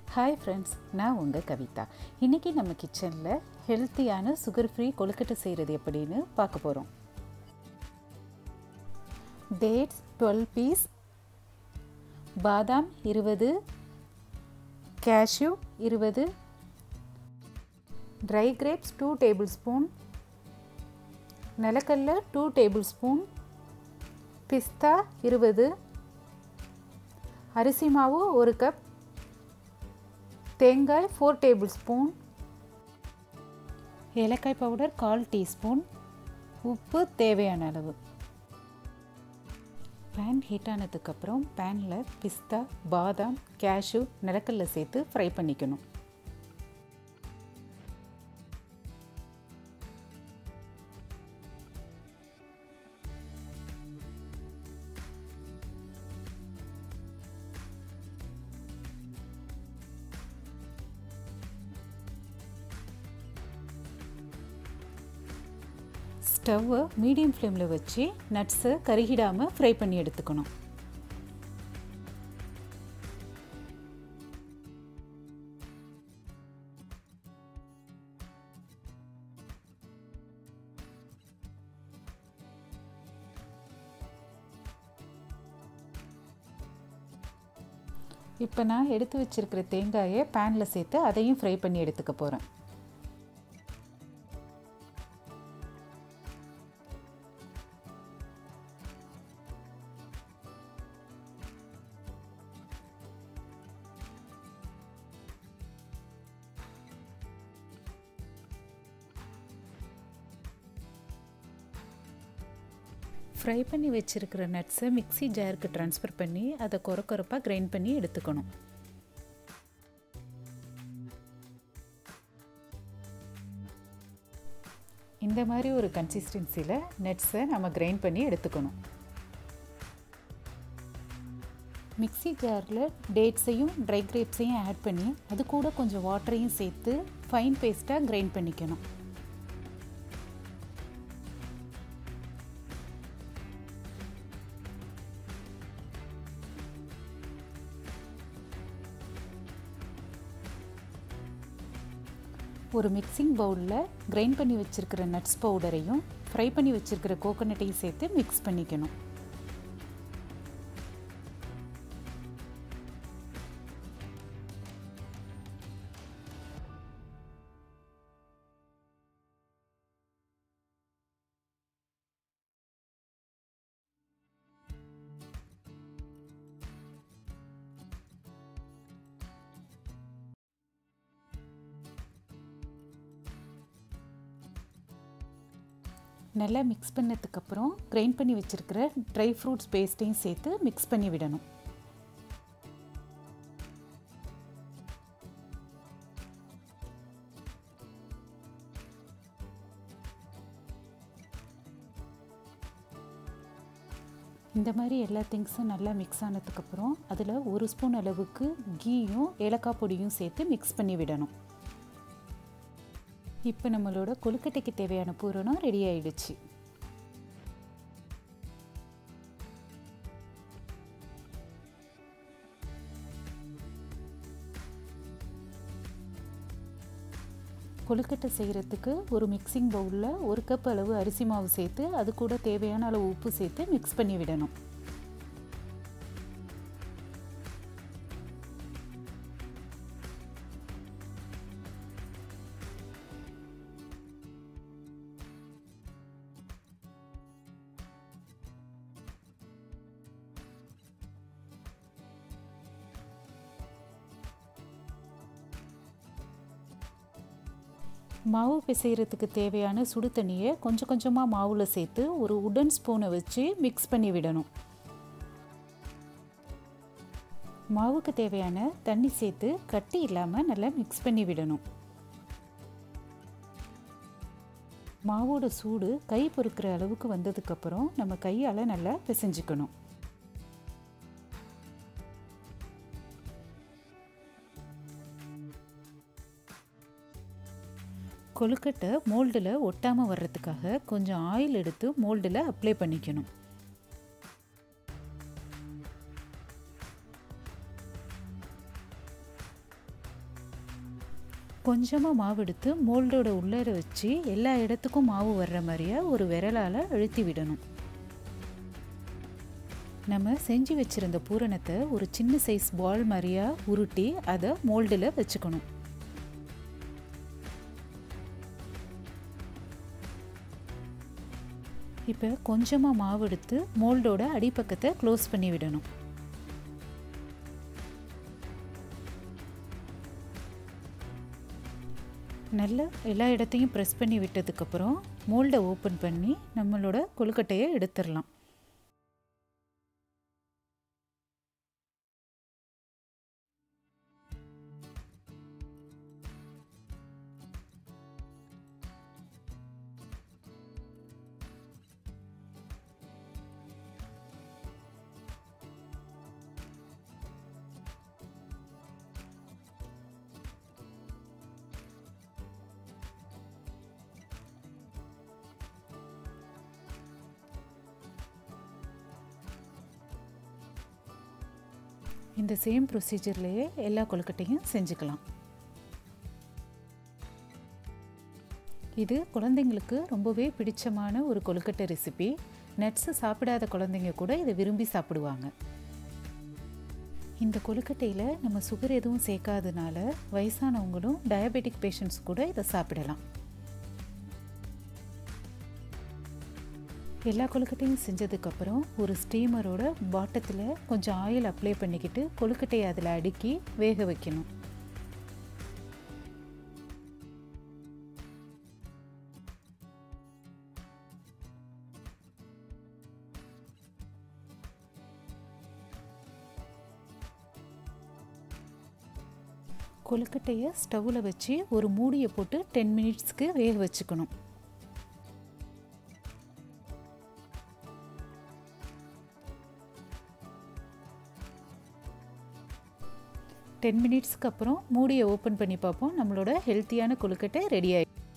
hi friends நான் உங்கள் கவிதா இன்றைக்கி நம்ம கிச்சனில் ஹெல்த்தியான சுகர் ஃப்ரீ கொழுக்கட்டை செய்கிறது எப்படின்னு பார்க்க போகிறோம் டேட்ஸ் டுவெல் பீஸ் பாதாம் இருபது கேஷ்யூ இருபது dry grapes two tablespoon நிலக்கல்ல டூ டேபிள் ஸ்பூன் பிஸ்தா இருபது அரிசி மாவு ஒரு கப் தேங்காய் ஃபோர் டேபிள் ஸ்பூன் ஏலக்காய் பவுடர் கால் டீஸ்பூன் உப்பு தேவையான அளவு பேன் ஹீட் ஆனதுக்கப்புறம் பேனில் பிஸ்தா பாதாம் கேஷ்யூ நிலக்கல்ல சேர்த்து ஃப்ரை பண்ணிக்கணும் ஸ்டவ்வை மீடியம் ஃப்ளேமில் வச்சு நட்ஸை கருகிடாமல் ஃப்ரை பண்ணி எடுத்துக்கணும் இப்போ நான் எடுத்து வச்சுருக்கிற தேங்காயை பேனில் சேர்த்து அதையும் ஃப்ரை பண்ணி எடுத்துக்க போகிறேன் ஃப்ரை பண்ணி வச்சுருக்கிற நட்ஸை மிக்சி ஜாருக்கு ட்ரான்ஸ்ஃபர் பண்ணி அதை குறை குறைப்பாக கிரைண்ட் பண்ணி எடுத்துக்கணும் இந்த மாதிரி ஒரு கன்சிஸ்டன்சியில் நட்ஸை நம்ம கிரைண்ட் பண்ணி எடுத்துக்கணும் மிக்சி ஜாரில் டேட்ஸையும் ட்ரை கிரேப்ஸையும் ஆட் பண்ணி அது கூட கொஞ்சம் வாட்டரையும் சேர்த்து ஃபைன் பேஸ்ட்டாக கிரைண்ட் பண்ணிக்கணும் ஒரு மிக்சிங் பவுலில் கிரைண்ட் பண்ணி வச்சுருக்கிற நட்ஸ் பவுடரையும் ஃப்ரை பண்ணி வச்சுருக்கிற கோகோனட்டையும் சேர்த்து மிக்ஸ் பண்ணிக்கணும் நல்லா மிக்ஸ் பண்ணதுக்கப்புறம் கிரைண்ட் பண்ணி வச்சுருக்கிற ட்ரை ஃப்ரூட்ஸ் பேஸ்ட்டையும் சேர்த்து மிக்ஸ் பண்ணி விடணும் இந்த மாதிரி எல்லா திங்ஸும் நல்லா மிக்ஸ் ஆனதுக்கப்புறம் அதில் ஒரு ஸ்பூன் அளவுக்கு கீயும் ஏலக்காய் பொடியும் சேர்த்து மிக்ஸ் பண்ணி விடணும் இப்போ நம்மளோட கொழுக்கட்டைக்கு தேவையான பூரணம் ரெடி ஆயிடுச்சு கொழுக்கட்டை செய்கிறதுக்கு ஒரு மிக்சிங் பவுலில் ஒரு கப் அளவு அரிசி மாவு சேர்த்து அது கூட தேவையான அளவு உப்பு சேர்த்து மிக்ஸ் பண்ணி விடணும் மாவு பிசைகிறதுக்கு தேவையான சுடு தண்ணியை கொஞ்சம் கொஞ்சமாக மாவில் சேர்த்து ஒரு உடன் ஸ்பூனை வச்சு மிக்ஸ் பண்ணி விடணும் மாவுக்கு தேவையான தண்ணி சேர்த்து கட்டி இல்லாமல் நல்லா மிக்ஸ் பண்ணி விடணும் மாவோட சூடு கை பொறுக்கிற அளவுக்கு வந்ததுக்கப்புறம் நம்ம கையால் நல்லா பிசைஞ்சிக்கணும் கொழுக்கட்டை மோல்டில் ஒட்டாமல் வர்றதுக்காக கொஞ்சம் ஆயில் எடுத்து மோல்டில் அப்ளை பண்ணிக்கணும் கொஞ்சமாக மாவு எடுத்து மோல்டோட உள்ளர வச்சு எல்லா இடத்துக்கும் மாவு வர்ற மாதிரியே ஒரு விரலால் அழுத்தி விடணும் நம்ம செஞ்சு வச்சுருந்த பூரணத்தை ஒரு சின்ன சைஸ் பால் மாதிரியாக உருட்டி அதை மோல்டில் வச்சுக்கணும் இப்போ கொஞ்சமாக மாவு எடுத்து மோல்டோட அடிப்பக்கத்தை க்ளோஸ் பண்ணி விடணும் நல்லா எல்லா இடத்தையும் ப்ரெஸ் பண்ணி விட்டதுக்கப்புறம் மோல்டை ஓப்பன் பண்ணி நம்மளோட கொழுக்கட்டையை எடுத்துடலாம் இந்த சேம் ப்ரொசீஜர்லேயே எல்லா கொழுக்கட்டையும் செஞ்சுக்கலாம் இது குழந்தைங்களுக்கு ரொம்பவே பிடிச்சமான ஒரு கொழுக்கட்டை ரெசிபி நட்ஸு சாப்பிடாத குழந்தைங்க கூட இதை விரும்பி சாப்பிடுவாங்க இந்த கொழுக்கட்டையில் நம்ம சுகர் எதுவும் சேர்க்காதனால வயசானவங்களும் டயபெட்டிக் பேஷண்ட்ஸ் கூட இதை சாப்பிடலாம் எல்லா கொழுக்கட்டையும் செஞ்சதுக்கப்புறம் ஒரு ஸ்டீமரோட பாட்டத்தில் கொஞ்சம் ஆயில் அப்ளை பண்ணிக்கிட்டு கொழுக்கட்டையை அதில் அடுக்கி வேக வைக்கணும் கொழுக்கட்டையை ஸ்டவ்வில் வச்சு ஒரு மூடியை போட்டு டென் மினிட்ஸ்க்கு வேக வச்சுக்கணும் டென் மினிட்ஸ்க்கு அப்புறம் மூடியை ஓப்பன் பண்ணி பார்ப்போம் நம்மளோட ஹெல்த்தியான கொழுக்கட்டை ரெடி ஆகி